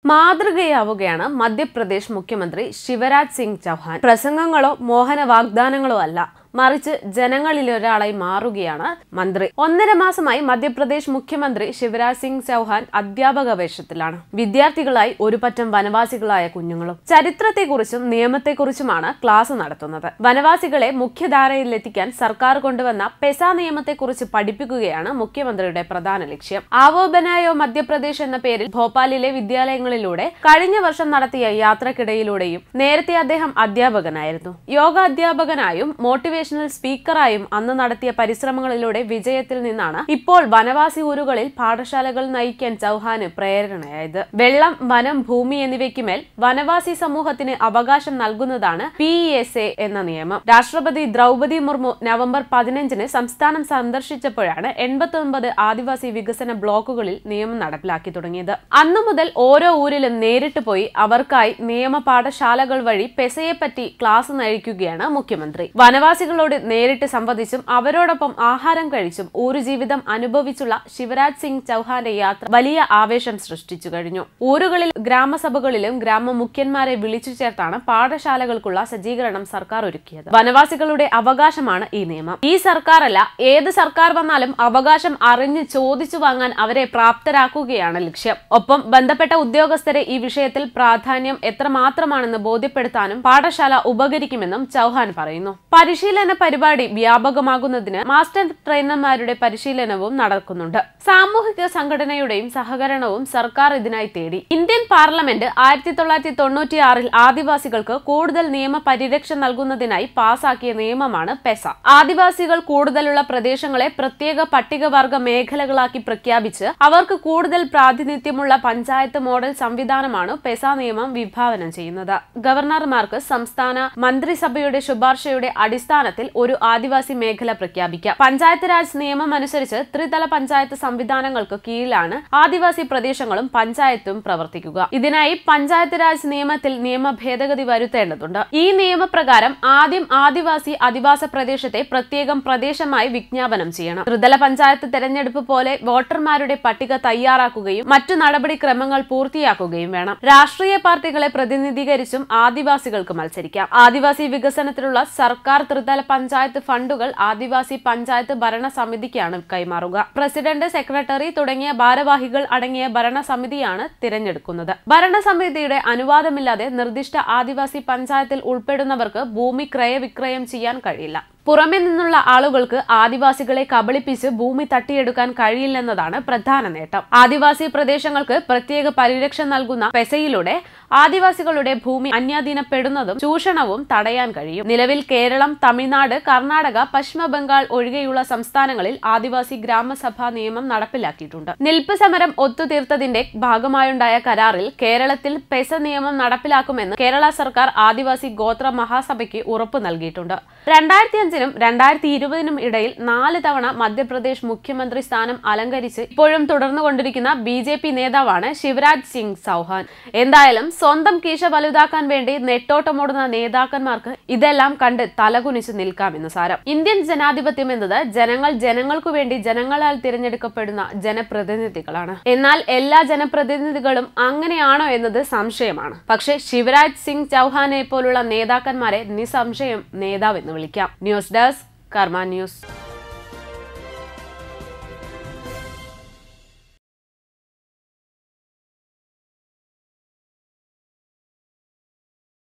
മാതൃകയാവുകയാണ് മധ്യപ്രദേശ് മുഖ്യമന്ത്രി ശിവരാജ് സിംഗ് ചൗഹാൻ പ്രസംഗങ്ങളോ മോഹന വാഗ്ദാനങ്ങളോ അല്ല മറിച്ച് ജനങ്ങളിൽ ഒരാളായി മാറുകയാണ് മന്ത്രി ഒന്നര മാസമായി മധ്യപ്രദേശ് മുഖ്യമന്ത്രി ശിവരാജ് സിംഗ് ചൗഹാൻ അധ്യാപക വേഷത്തിലാണ് വിദ്യാർത്ഥികളായി ഒരു പറ്റം വനവാസികളായ കുഞ്ഞുങ്ങളും ചരിത്രത്തെക്കുറിച്ചും നിയമത്തെക്കുറിച്ചുമാണ് ക്ലാസ് നടത്തുന്നത് വനവാസികളെ മുഖ്യധാരയിലെത്തിക്കാൻ സർക്കാർ കൊണ്ടുവന്ന പെസ നിയമത്തെക്കുറിച്ച് പഠിപ്പിക്കുകയാണ് മുഖ്യമന്ത്രിയുടെ പ്രധാന ലക്ഷ്യം ആവോ ബനായോ മധ്യപ്രദേശ് എന്ന പേരിൽ ഭോപ്പാലിലെ വിദ്യാലയങ്ങളിലൂടെ കഴിഞ്ഞ വർഷം നടത്തിയ യാത്രക്കിടയിലൂടെയും നേരത്തെ അദ്ദേഹം അധ്യാപകനായിരുന്നു യോഗ അധ്യാപകനായും മോട്ടിവേഷണൽ സ്പീക്കറായും അന്ന് നടത്തിയ പരിശ്രമങ്ങളിലൂടെ വിജയത്തിൽ നിന്നാണ് ഇപ്പോൾ വനവാസി ഊരുകളിൽ പാഠശാലകൾ നയിക്കാൻ ചൗഹാന് പ്രേരണയായത് വെള്ളം വനം ഭൂമി എന്നിവയ്ക്ക് മേൽ വനവാസി സമൂഹത്തിന് അവകാശം നൽകുന്നതാണ് പി എസ് എ എന്ന നിയമം രാഷ്ട്രപതി ദ്രൗപതി മുർമു നവംബർ പതിനഞ്ചിന് സംസ്ഥാനം സന്ദർശിച്ചപ്പോഴാണ് എൺപത്തി ഒൻപത് ആദിവാസി വികസന ബ്ലോക്കുകളിൽ നിയമം നടപ്പിലാക്കി തുടങ്ങിയത് അന്നു മുതൽ ഓരോ ഊരിലും നേരിട്ട് പോയി അവർക്കായി നിയമ പാഠശാലകൾ വഴി പെസയെപ്പറ്റി ക്ലാസ് നയിക്കുകയാണ് മുഖ്യമന്ത്രി വനവാസികളോട് നേരിട്ട് സംവദിച്ചും അവരോടൊപ്പം ആഹാരം കഴിച്ചും ഊരുജീവിതം അനുഭവിച്ചുള്ള ശിവരാജ് സിംഗ് ചൗഹാന്റെ യാത്ര വലിയ ആവേശം സൃഷ്ടിച്ചു കഴിഞ്ഞു ഊരുകളിൽ ഗ്രാമസഭകളിലും ഗ്രാമമുഖ്യന്മാരെ വിളിച്ചു ചേർത്താണ് പാഠശാലകൾക്കുള്ള സജ്ജീകരണം സർക്കാർ ഒരുക്കിയത് വനവാസികളുടെ അവകാശമാണ് ഈ നിയമം ഈ സർക്കാരല്ല ഏത് സർക്കാർ വന്നാലും അവകാശം അറിഞ്ഞ് ചോദിച്ചു വാങ്ങാൻ അവരെ പ്രാപ്തരാക്കുകയാണ് ലക്ഷ്യം ഒപ്പം ബന്ധപ്പെട്ട ഉദ്യോഗസ്ഥരെ ഈ വിഷയത്തിൽ പ്രാധാന്യം എത്രമാത്രമാണെന്ന് ബോധ്യപ്പെടുത്താനും പാഠശാല ഉപകരിക്കുമെന്നും ചൗഹാൻ പറയുന്നു പരിശീലന പരിപാടി വ്യാപകമാകുന്നതിന് മാസ്റ്റർ ട്രെയിനർമാരുടെ പരിശീലനവും നടക്കുന്നുണ്ട് സാമൂഹിക സംഘടനയുടെയും സഹകരണവും സർക്കാർ ഇതിനായി തേടി ഇന്ത്യൻ പാർലമെന്റ് ആയിരത്തി തൊള്ളായിരത്തി തൊണ്ണൂറ്റിയാറിൽ ആദിവാസികൾക്ക് കൂടുതൽ നിയമ പരിരക്ഷ നൽകുന്നതിനായി പാസാക്കിയ നിയമമാണ് പെസ ആദിവാസികൾ കൂടുതലുള്ള പ്രദേശങ്ങളെ പ്രത്യേക പട്ടികവർഗ മേഖലകളാക്കി പ്രഖ്യാപിച്ച് അവർക്ക് കൂടുതൽ പ്രാതിനിധ്യമുള്ള പഞ്ചായത്ത് മോഡൽ സംവിധാനമാണ് പെസ നിയമം വിഭാവനം ചെയ്യുന്നത് ഗവർണർമാർക്ക് സംസ്ഥാന മന്ത്രിസഭയുടെ ശുപാർശയുടെ അടിസ്ഥാനത്തിൽ ഒരു ആദിവാസി മേഖല പ്രഖ്യാപിക്കാം പഞ്ചായത്ത് രാജ് നിയമം അനുസരിച്ച് ത്രിതല പഞ്ചായത്ത് സംവിധാനങ്ങൾക്ക് കീഴിലാണ് ആദിവാസി പ്രദേശങ്ങളും പഞ്ചായത്തും പ്രവർത്തിക്കുക ഇതിനായി പഞ്ചായത്ത് രാജ് നിയമത്തിൽ നിയമ ഭേദഗതി വരുത്തേണ്ടതുണ്ട് ഈ നിയമപ്രകാരം ആദ്യം ആദിവാസി അധിവാസ പ്രദേശത്തെ പ്രത്യേകം പ്രദേശമായി വിജ്ഞാപനം ചെയ്യണം ത്രിതല പഞ്ചായത്ത് തെരഞ്ഞെടുപ്പ് പോലെ വോട്ടർമാരുടെ പട്ടിക തയ്യാറാക്കുകയും മറ്റു നടപടിക്രമങ്ങൾ പൂർത്തിയാക്കുകയും വേണം രാഷ്ട്രീയ പാർട്ടികളെ പ്രതിനിധീകരിച്ചും ആദിവാസികൾക്ക് മത്സരിക്കാം ആദിവാസി വികസനത്തിലുള്ള സർക്കാർ ത്രിതല പഞ്ചായത്ത് ഫണ്ടുകൾ ആദിവാസി പഞ്ചായത്ത് ഭരണസമിതിക്കാണ് കൈമാറുക പ്രസിഡന്റ് സെക്രട്ടറി തുടങ്ങിയ ഭാരവാഹികൾ അടങ്ങിയ ഭരണസമിതിയാണ് തിരഞ്ഞെടുക്കുന്നത് ഭരണസമിതിയുടെ അനുവാദമില്ലാതെ നിർദ്ദിഷ്ട ആദിവാസി പഞ്ചായത്തിൽ ഉൾപ്പെടുന്നവർക്ക് ഭൂമി ക്രയവിക്രയം ചെയ്യാൻ കഴിയില്ല പുറമെ നിന്നുള്ള ആളുകൾക്ക് ആദിവാസികളെ കബളിപ്പിച്ച് ഭൂമി തട്ടിയെടുക്കാൻ കഴിയില്ലെന്നതാണ് പ്രധാന നേട്ടം ആദിവാസി പ്രദേശങ്ങൾക്ക് പ്രത്യേക പരിരക്ഷ നൽകുന്ന പെസയിലൂടെ ആദിവാസികളുടെ ഭൂമി അന്യാധീനപ്പെടുന്നതും ചൂഷണവും തടയാൻ കഴിയും നിലവിൽ കേരളം തമിഴ്നാട് കർണാടക പശ്ചിമ ബംഗാൾ ഒഴികെയുള്ള സംസ്ഥാനങ്ങളിൽ ആദിവാസി ഗ്രാമസഭാ നിയമം നടപ്പിലാക്കിയിട്ടുണ്ട് നിൽപ്പ് സമരം ഒത്തുതീർത്തതിന്റെ ഭാഗമായുണ്ടായ കരാറിൽ കേരളത്തിൽ പെസ നിയമം നടപ്പിലാക്കുമെന്ന് കേരള സർക്കാർ ആദിവാസി ഗോത്ര മഹാസഭയ്ക്ക് ഉറപ്പു നൽകിയിട്ടുണ്ട് രണ്ടായിരത്തി അഞ്ചിനും രണ്ടായിരത്തി ഇരുപതിനും ഇടയിൽ നാല് തവണ മധ്യപ്രദേശ് മുഖ്യമന്ത്രി സ്ഥാനം അലങ്കരിച്ച് ഇപ്പോഴും തുടർന്നുകൊണ്ടിരിക്കുന്ന ബി ജെ പി നേതാവാണ് ശിവരാജ് സിംഗ് ചൗഹാൻ എന്തായാലും സ്വന്തം കീശ വലുതാക്കാൻ വേണ്ടി നെട്ടോട്ടമോടുന്ന നേതാക്കന്മാർക്ക് ഇതെല്ലാം കണ്ട് തലകുനിച്ച് നിൽക്കാമെന്ന് സാരം ഇന്ത്യൻ ജനാധിപത്യം എന്നത് ജനങ്ങൾ ജനങ്ങൾക്കു വേണ്ടി ജനങ്ങളാൽ തിരഞ്ഞെടുക്കപ്പെടുന്ന ജനപ്രതിനിധികളാണ് എന്നാൽ എല്ലാ ജനപ്രതിനിധികളും അങ്ങനെയാണോ എന്നത് സംശയമാണ് പക്ഷേ ശിവരാജ് സിംഗ് ചൗഹാനെ പോലുള്ള നേതാക്കന്മാരെ നിസ്സംശയം നേതാവെന്ന് വിളിക്കാം ന്യൂസ് ഡെസ്ക് കർമ്മ ന്യൂസ്